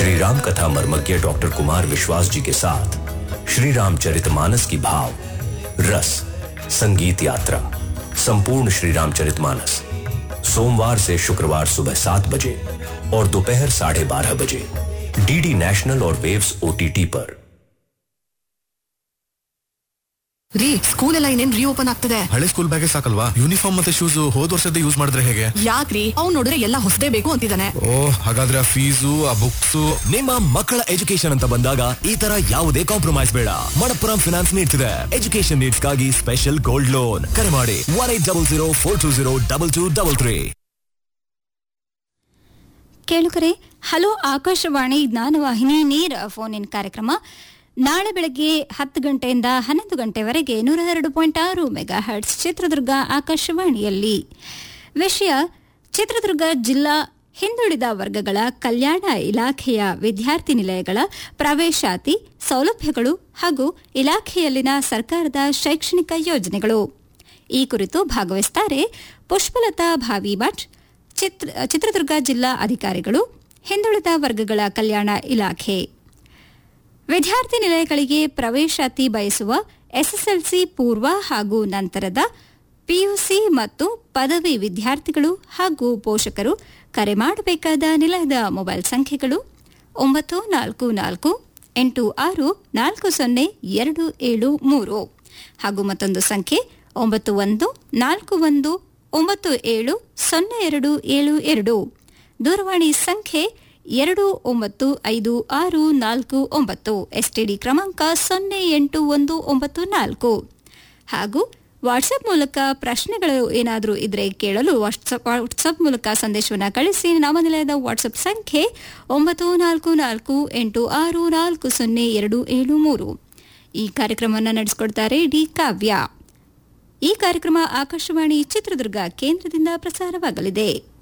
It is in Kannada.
श्री राम कथा मर्मज्ञ डॉक्टर कुमार विश्वास जी के साथ श्री रामचरितमानस की भाव रस संगीत यात्रा संपूर्ण श्री रामचरितमानस सोमवार से शुक्रवार सुबह सात बजे और दोपहर साढ़े बारह बजे डीडी नेशनल और वेव्स ओटीटी पर ರೀ ಸ್ಕೂಲ್ ಎಲ್ಲ ಇನ್ನೇನ್ ರೀಓಪನ್ ಆಗ್ತದೆ ಹಳೆ ಸ್ಕೂಲ್ ಬ್ಯಾಗೆ ಸಾಕಲ್ವಾ ಯೂನಿಫಾರ್ಮ್ ಮತ್ತೆ ಶೂಸ್ ಹೋದ್ ವರ್ಷದ ಯೂಸ್ ಮಾಡಿದ್ರೆ ಹೇಗೆ ಯಾಕ್ರಿ ಅವ್ನ್ ನೋಡಿದ್ರೆ ಎಲ್ಲ ಹೊಸದೇ ಬೇಕು ಅಂತಿದ್ದಾನೆ ಓ ಹಾಗಾದ್ರೆ ಆ ಫೀಸು ಆ ಬುಕ್ಸ್ ನಿಮ್ಮ ಮಕ್ಕಳ ಎಜುಕೇಶನ್ ಅಂತ ಬಂದಾಗ ಈ ತರ ಯಾವುದೇ ಕಾಂಪ್ರಮೈಸ್ ಬೇಡ ಮಣಪ್ಪುರಂ ಫಿನಾನ್ಸ್ ನೀಡ್ತಿದೆ ಎಜುಕೇಶನ್ ನೀಡ್ಸ್ಗಾಗಿ ಸ್ಪೆಷಲ್ ಗೋಲ್ಡ್ ಲೋನ್ ಕರೆ ಮಾಡಿ one eight double zero four two zero double two double three ಕೇಳುಕರೆ ಹಲೋ ಆಕಾಶವಾಣಿ ಜ್ಞಾನವಾಹಿನಿ ನೇರ ಫೋನ್ ಇನ್ ಕಾರ್ಯಕ್ರಮ ನಾಳೆ ಬೆಳಗ್ಗೆ ಹತ್ತು ಗಂಟೆಯಿಂದ ಹನ್ನೊಂದು ಗಂಟೆವರೆಗೆ ನೂರ ಎರಡು ಪಾಯಿಂಟ್ ಆರು ಮೆಗಾ ಹರ್ಟ್ಸ್ ಚಿತ್ರದುರ್ಗ ಆಕಾಶವಾಣಿಯಲ್ಲಿ ವಿಷಯ ಚಿತ್ರದುರ್ಗ ಜಿಲ್ಲಾ ಹಿಂದುಳಿದ ವರ್ಗಗಳ ಕಲ್ಯಾಣ ಇಲಾಖೆಯ ವಿದ್ಯಾರ್ಥಿ ನಿಲಯಗಳ ಪ್ರವೇಶಾತಿ ಸೌಲಭ್ಯಗಳು ಹಾಗೂ ಇಲಾಖೆಯಲ್ಲಿನ ಸರ್ಕಾರದ ಶೈಕ್ಷಣಿಕ ಯೋಜನೆಗಳು ಈ ಕುರಿತು ಭಾಗವಹಿಸುತ್ತಾರೆ ಪುಷ್ಪಲತಾ ಭಾವಿ ಭಟ್ ಚಿತ್ರ ಚಿತ್ರದುರ್ಗ ಜಿಲ್ಲಾ ಅಧಿಕಾರಿಗಳು ಹಿಂದುಳಿದ ವರ್ಗಗಳ ಕಲ್ಯಾಣ ಇಲಾಖೆ ವಿದ್ಯಾರ್ಥಿ ನಿಲಯಗಳಿಗೆ ಪ್ರವೇಶಾತಿ ಬಯಸುವ ಎಸ್ಎಸ್ಎಲ್ಸಿ ಪೂರ್ವ ಹಾಗೂ ನಂತರದ ಪಿಯುಸಿ ಮತ್ತು ಪದವಿ ವಿದ್ಯಾರ್ಥಿಗಳು ಹಾಗೂ ಪೋಷಕರು ಕರೆ ಮಾಡಬೇಕಾದ ನಿಲಯದ ಮೊಬೈಲ್ ಸಂಖ್ಯೆಗಳು ಒಂಬತ್ತು ನಾಲ್ಕು ನಾಲ್ಕು ಎಂಟು ಆರು ನಾಲ್ಕು ಸೊನ್ನೆ ಎರಡು ಏಳು ಮೂರು ಹಾಗೂ ಮತ್ತೊಂದು ಸಂಖ್ಯೆ ಒಂಬತ್ತು ಒಂದು ನಾಲ್ಕು ಒಂದು ಒಂಬತ್ತು ಏಳು ಸೊನ್ನೆ ಎರಡು ಏಳು ಎರಡು ದೂರವಾಣಿ ಸಂಖ್ಯೆ ಎರಡು ಒಂಬತ್ತು ಐದು ಆರು ನಾಲ್ಕು ಒಂಬತ್ತು ಎಸ್ಟಿಡಿ ಕ್ರಮಾಂಕ ಸೊನ್ನೆ ಎಂಟು ಒಂದು ಒಂಬತ್ತು ನಾಲ್ಕು ಹಾಗೂ ವಾಟ್ಸಪ್ ಮೂಲಕ ಪ್ರಶ್ನೆಗಳು ಏನಾದರೂ ಇದ್ರೆ ಕೇಳಲು ವಾಟ್ಸಪ್ ವಾಟ್ಸಪ್ ಮೂಲಕ ಸಂದೇಶವನ್ನು ಕಳಿಸಿ ನಮ್ಮ ನಿಲಯದ ವಾಟ್ಸಪ್ ಸಂಖ್ಯೆ ಒಂಬತ್ತು ನಾಲ್ಕು ನಾಲ್ಕು ಎಂಟು ಆರು ನಾಲ್ಕು ಸೊನ್ನೆ ಎರಡು ಏಳು ಮೂರು ಈ ಕಾರ್ಯಕ್ರಮವನ್ನು ನಡೆಸಿಕೊಡ್ತಾರೆ ಡಿ ಕಾವ್ಯ ಈ ಕಾರ್ಯಕ್ರಮ ಆಕಾಶವಾಣಿ ಚಿತ್ರದುರ್ಗ ಕೇಂದ್ರದಿಂದ ಪ್ರಸಾರವಾಗಲಿದೆ